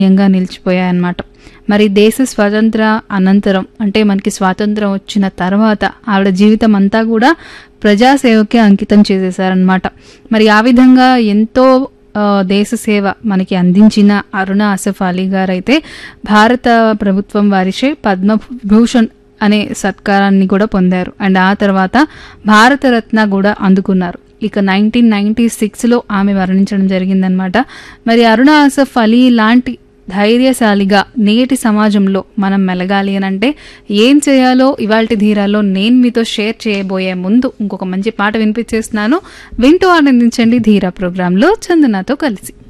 యంగా నిలిచిపోయాయన్నమాట మరి దేశ స్వాతంత్ర అనంతరం అంటే మనకి స్వాతంత్రం వచ్చిన తర్వాత ఆవిడ జీవితం అంతా కూడా ప్రజాసేవకే అంకితం చేసేసారనమాట మరి ఆ విధంగా ఎంతో ఆ, దేశ సేవ మనకి అందించిన అరుణ ఆసఫ్ అలీ గారు అయితే భారత ప్రభుత్వం వారిచే పద్మభూషణ్ అనే సత్కారాన్ని కూడా పొందారు అండ్ ఆ తర్వాత భారతరత్న కూడా అందుకున్నారు ఇక నైన్టీన్ నైన్టీ సిక్స్లో ఆమె మరణించడం జరిగిందనమాట మరి అరుణ ఆసఫ్ అలీ లాంటి ధైర్యశాలిగా నేటి సమాజంలో మనం మెలగాలి అని అంటే ఏం చేయాలో ఇవాల్టి ధీరాలో నేను మీతో షేర్ చేయబోయే ముందు ఇంకొక మంచి పాట వినిపించేస్తున్నాను వింటూ ఆనందించండి ధీరా ప్రోగ్రాంలో చందనాతో కలిసి